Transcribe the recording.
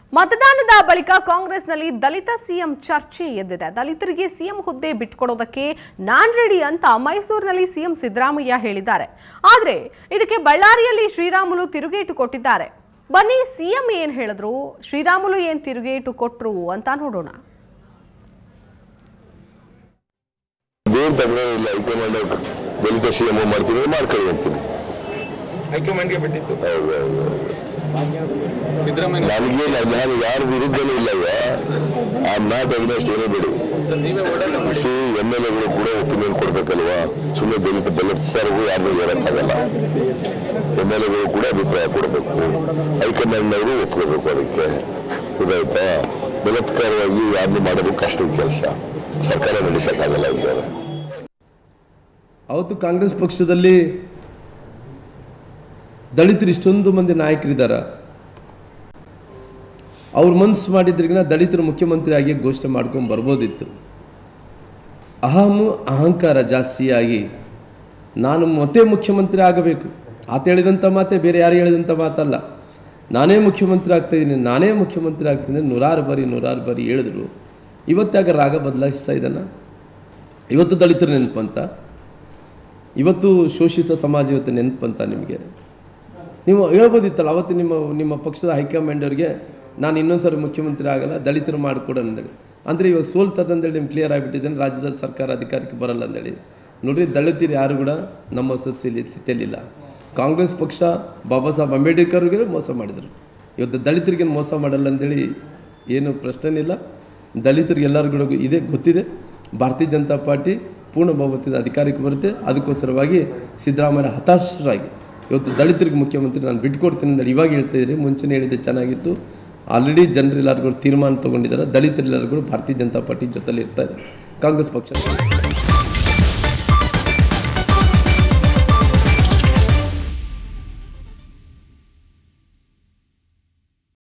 ಮತದಾನದ ಬಳಿಕ ಕಾಂಗ್ರೆಸ್ನಲ್ಲಿ ದಲಿತ ಸಿಎಂ ಚರ್ಚೆ ಎದ್ದಿದೆ ದಲಿತರಿಗೆ ಸಿಎಂ ಹುದ್ದೆ ಬಿಟ್ಕೊಡೋದಕ್ಕೆ ನಾನ್ ರೆಡಿ ಅಂತ ಮೈಸೂರಿನಲ್ಲಿ ಸಿಎಂ ಸಿದ್ದರಾಮಯ್ಯ ಹೇಳಿದ್ದಾರೆ ಆದ್ರೆ ಇದಕ್ಕೆ ಬಳ್ಳಾರಿಯಲ್ಲಿ ಶ್ರೀರಾಮುಲು ತಿರುಗೇಟು ಕೊಟ್ಟಿದ್ದಾರೆ ಬನ್ನಿ ಸಿಎಂ ಏನ್ ಹೇಳಿದ್ರು ಶ್ರೀರಾಮುಲು ಏನ್ ತಿರುಗೇಟು ಕೊಟ್ರು ಅಂತ ನೋಡೋಣ ದೇವ್ರ ತಗೊಂಡಿಲ್ಲ ಹೈಕಮಾಂಡ್ ದಲಿತ ಸಿಎಂ ಮಾಡ್ತೀನಿ ಮಾಡ್ಕೊಳ್ಳಿ ಅಂತೀನಿ ಹೈಕಮಾಂಡ್ಗೆ ಬಿಟ್ಟಿತ್ತು ಹೌದು ಹೌದು ಸಿದ್ದರಾಮಯ್ಯ ನನಗೆ ನಾನು ಯಾರ ವಿರುದ್ಧನೂ ಇಲ್ಲ ಆ ನಾಟ್ ಅಗ್ನೆಸ್ಟ್ ಏನೋ ಬಿಡಿ ನೀವೇ ಓಡಾಟ ಸಿ ಎಮ್ ಎಲ್ ಎಗಳು ಕೂಡ ಒಪಿನಿಯನ್ ಕೊಡ್ಬೇಕಲ್ವಾ ಸುಮ್ಮನೆ ದಲಿತ ಬಲತ್ತರಿಗೂ ಯಾರನ್ನೂ ಹೇಳಕ್ಕಾಗಲ್ಲ ಎಮ್ ಎಲ್ ಎಗಳು ಕೂಡ ಅಭಿಪ್ರಾಯ ಕೊಡಬೇಕು ಹೈಕಮಾಂಡ್ನವರು ಒಪ್ಕೋಬೇಕು ಅದಕ್ಕೆ ಗೊತ್ತಾಯ್ತಾ ಬಲತ್ಕಾರವಾಗಿ ಯಾರನ್ನೂ ಮಾಡೋದು ಕಷ್ಟದ ಕೆಲಸ ಸರ್ಕಾರ ನಡೆಸಕ್ಕಾಗಲ್ಲ ಇದ್ದಾರೆ ಅವತ್ತು ಕಾಂಗ್ರೆಸ್ ಪಕ್ಷದಲ್ಲಿ ದಲಿತರು ಇಷ್ಟೊಂದು ಮಂದಿ ನಾಯಕರಿದ್ದಾರೆ ಅವ್ರು ಮನಸ್ಸು ಮಾಡಿದ್ರಿಗಿನ ದಲಿತರು ಮುಖ್ಯಮಂತ್ರಿ ಆಗಿ ಘೋಷಣೆ ಮಾಡ್ಕೊಂಡು ಬರ್ಬೋದಿತ್ತು ಅಹಮು ಅಹಂಕಾರ ಜಾಸ್ತಿಯಾಗಿ ನಾನು ಮತ್ತೆ ಮುಖ್ಯಮಂತ್ರಿ ಆಗಬೇಕು ಆತ ಹೇಳಿದಂಥ ಮಾತೆ ಬೇರೆ ಯಾರು ಹೇಳಿದಂಥ ಮಾತಲ್ಲ ನಾನೇ ಮುಖ್ಯಮಂತ್ರಿ ಆಗ್ತಾ ಇದ್ದೀನಿ ನಾನೇ ಮುಖ್ಯಮಂತ್ರಿ ಆಗ್ತೀನಿ ನೂರಾರು ಬಾರಿ ನೂರಾರು ಬಾರಿ ಹೇಳಿದ್ರು ಇವತ್ತಾಗ ರಾಗ ಬದಲಾಯಿಸ್ತಾ ಇದ್ದಾನ ಇವತ್ತು ದಲಿತರು ನೆನಪಂತ ಇವತ್ತು ಶೋಷಿತ ಸಮಾಜ ಇವತ್ತು ನೆನಪಂತ ನಿಮಗೆ ನೀವು ಹೇಳ್ಬೋದಿತ್ತಲ್ಲ ಅವತ್ತು ನಿಮ್ಮ ನಿಮ್ಮ ಪಕ್ಷದ ಹೈಕಮಾಂಡ್ ಅವ್ರಿಗೆ ನಾನು ಇನ್ನೊಂದು ಸರಿ ಮುಖ್ಯಮಂತ್ರಿ ಆಗಲ್ಲ ದಲಿತರು ಮಾಡಿಕೊಡು ಅಂದೇಳಿ ಅಂದರೆ ಇವಾಗ ಸೋಲ್ತದಂದೇಳಿ ನಿಮ್ಗೆ ಕ್ಲಿಯರ್ ಆಗಿಬಿಟ್ಟಿದ್ದೇನೆ ರಾಜ್ಯದ ಸರ್ಕಾರ ಅಧಿಕಾರಕ್ಕೆ ಬರಲ್ಲ ಅಂದೇಳಿ ನೋಡ್ರಿ ದಲಿತರು ಯಾರು ಕೂಡ ನಮ್ಮ ಸ್ಥಿತಿಯಲ್ಲಿ ಸ್ಥಿತಿಯಲ್ಲಿಲ್ಲ ಕಾಂಗ್ರೆಸ್ ಪಕ್ಷ ಬಾಬಾ ಸಾಹೇಬ್ ಅಂಬೇಡ್ಕರ್ಗೆ ಮೋಸ ಮಾಡಿದರು ಇವತ್ತು ದಲಿತರಿಗೆ ಮೋಸ ಮಾಡಲ್ಲ ಅಂದೇಳಿ ಏನು ಪ್ರಶ್ನೆನಿಲ್ಲ ದಲಿತರಿಗೆ ಎಲ್ಲರಿಗೂ ಕೂಡ ಇದೇ ಗೊತ್ತಿದೆ ಭಾರತೀಯ ಜನತಾ ಪಾರ್ಟಿ ಪೂರ್ಣ ಬಹುಮತದ ಅಧಿಕಾರಕ್ಕೆ ಬರುತ್ತೆ ಅದಕ್ಕೋಸ್ಕರವಾಗಿ ಸಿದ್ದರಾಮಯ್ಯ ಹತಾಶರಾಗಿ ಇವತ್ತು ದಲಿತರಿಗೆ ಮುಖ್ಯಮಂತ್ರಿ ನಾನು ಬಿಟ್ಕೊಡ್ತೀನಿ ಅಂತ ಇವಾಗ ಹೇಳ್ತಾ ಇದ್ದೀರಿ ಮುಂಚೆನೇ ಹೇಳಿದ್ದೆ ಚೆನ್ನಾಗಿತ್ತು ಆಲ್ರೆಡಿ ಜನರೆಲ್ಲರಿಗೂ ತೀರ್ಮಾನ ತೊಗೊಂಡಿದ್ದಾರೆ ದಲಿತರೆಲ್ಲರಿಗೂ ಭಾರತೀಯ ಜನತಾ ಪಾರ್ಟಿ ಜೊತೆಲಿ ಇರ್ತಾ ಇದೆ ಕಾಂಗ್ರೆಸ್ ಪಕ್ಷ